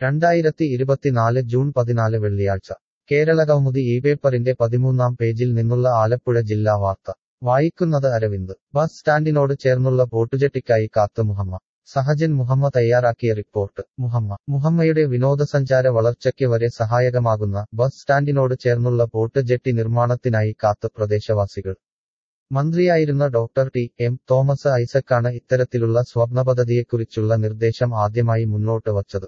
രണ്ടായിരത്തി ഇരുപത്തിനാല് ജൂൺ പതിനാല് വെള്ളിയാഴ്ച കേരളകൗമുദി ഈ പേപ്പറിന്റെ പതിമൂന്നാം പേജിൽ നിന്നുള്ള ആലപ്പുഴ ജില്ലാ വാർത്ത വായിക്കുന്നത് അരവിന്ദ് ബസ് സ്റ്റാൻഡിനോട് ചേർന്നുള്ള ബോട്ടുജെട്ടിക്കായി കാത്ത് മുഹമ്മ സഹജൻ മുഹമ്മ തയ്യാറാക്കിയ റിപ്പോർട്ട് മുഹമ്മ മുഹമ്മയുടെ വിനോദസഞ്ചാര വളർച്ചയ്ക്ക് വരെ സഹായകമാകുന്ന ബസ് സ്റ്റാൻഡിനോട് ചേർന്നുള്ള ബോട്ട് ജെട്ടി നിർമ്മാണത്തിനായി കാത്ത് പ്രദേശവാസികൾ മന്ത്രിയായിരുന്ന ഡോക്ടർ ടി എം തോമസ് ഐസക്കാണ് ഇത്തരത്തിലുള്ള സ്വപ്നപദ്ധതിയെക്കുറിച്ചുള്ള നിർദ്ദേശം ആദ്യമായി മുന്നോട്ട് വച്ചത്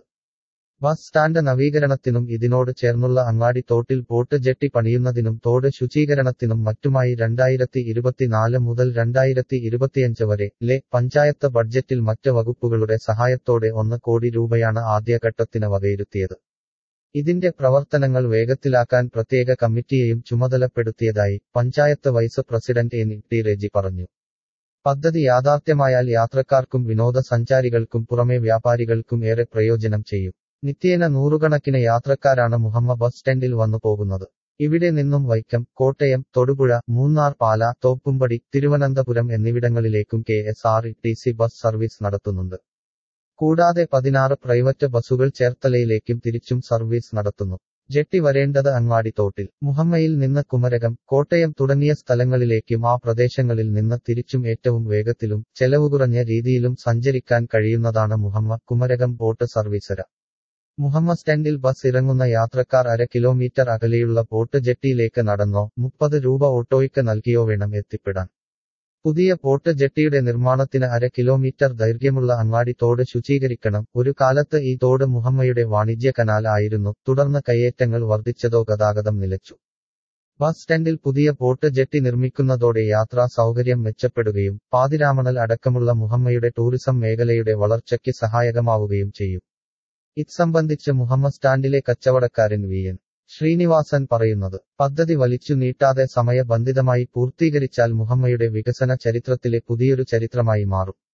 ബസ് സ്റ്റാൻഡ് നവീകരണത്തിനും ഇതിനോട് ചേർന്നുള്ള അങ്ങാടി തോട്ടിൽ ബോട്ട് ജെട്ടി പണിയുന്നതിനും തോട് ശുചീകരണത്തിനും മറ്റുമായി രണ്ടായിരത്തി ഇരുപത്തിനാല് മുതൽ രണ്ടായിരത്തി ഇരുപത്തിയഞ്ച് വരെ ലെ പഞ്ചായത്ത് ബഡ്ജറ്റിൽ മറ്റ് വകുപ്പുകളുടെ സഹായത്തോടെ ഒന്ന് കോടി രൂപയാണ് ആദ്യഘട്ടത്തിന് വകയിരുത്തിയത് ഇതിന്റെ പ്രവർത്തനങ്ങൾ വേഗത്തിലാക്കാൻ പ്രത്യേക കമ്മിറ്റിയെയും ചുമതലപ്പെടുത്തിയതായി panchayat vice president N T Reji പറഞ്ഞു പദ്ധതി യാഥാർത്ഥ്യമായാൽ യാത്രക്കാർക്കും വിനോദസഞ്ചാരികൾക്കും പുറമെ വ്യാപാരികൾക്കും ഏറെ പ്രയോജനം ചെയ്യും നിത്യേന നൂറുകണക്കിന് യാത്രക്കാരാണ് മുഹമ്മ ബസ് സ്റ്റാൻഡിൽ വന്നു പോകുന്നത് ഇവിടെ നിന്നും വൈക്കം കോട്ടയം തൊടുപുഴ മൂന്നാർ പാല തോപ്പുംപടി തിരുവനന്തപുരം എന്നിവിടങ്ങളിലേക്കും K S R T C bus service നടത്തുന്നുണ്ട് കൂടാതെ പതിനാറ് പ്രൈവറ്റ് ബസ്സുകൾ ചേർത്തലയിലേക്കും തിരിച്ചും സർവീസ് നടത്തുന്നു ജെട്ടി വരേണ്ടത് അങ്ങാടിത്തോട്ടിൽ മുഹമ്മയിൽ നിന്ന് കുമരകം കോട്ടയം തുടങ്ങിയ സ്ഥലങ്ങളിലേക്കും ആ പ്രദേശങ്ങളിൽ നിന്ന് തിരിച്ചും ഏറ്റവും വേഗത്തിലും ചെലവ് കുറഞ്ഞ രീതിയിലും സഞ്ചരിക്കാൻ കഴിയുന്നതാണ് മുഹമ്മ കുമരകം ബോട്ട് സർവീസര മുഹമ്മ സ്റ്റാൻഡിൽ ബസ് ഇറങ്ങുന്ന യാത്രക്കാർ അര കിലോമീറ്റർ അകലെയുള്ള ബോട്ട് ജെട്ടിയിലേക്ക് നടന്നോ മുപ്പത് രൂപ ഓട്ടോയ്ക്ക് നൽകിയോ വേണം എത്തിപ്പെടാൻ പുതിയ പോട്ട് ജെട്ടിയുടെ നിർമ്മാണത്തിന് അര കിലോമീറ്റർ ദൈർഘ്യമുള്ള അങ്ങാടി തോട് ശുചീകരിക്കണം ഒരു കാലത്ത് ഈ തോട് മുഹമ്മയുടെ വാണിജ്യ കനാൽ ആയിരുന്നു തുടർന്ന് കയ്യേറ്റങ്ങൾ വർദ്ധിച്ചതോ ഗതാഗതം നിലച്ചു ബസ് സ്റ്റാൻഡിൽ പുതിയ പോട്ട് ജെട്ടി നിർമ്മിക്കുന്നതോടെ യാത്രാ സൗകര്യം മെച്ചപ്പെടുകയും പാതിരാമണൽ അടക്കമുള്ള മുഹമ്മയുടെ ടൂറിസം മേഖലയുടെ വളർച്ചയ്ക്ക് സഹായകമാവുകയും ചെയ്യും ഇത്സംബന്ധിച്ച് മുഹമ്മദ് സ്റ്റാൻഡിലെ കച്ചവടക്കാരൻ വി എൻ ശ്രീനിവാസൻ പറയുന്നത് പദ്ധതി വലിച്ചു നീട്ടാതെ സമയബന്ധിതമായി പൂർത്തീകരിച്ചാൽ മുഹമ്മയുടെ വികസന ചരിത്രത്തിലെ പുതിയൊരു ചരിത്രമായി മാറും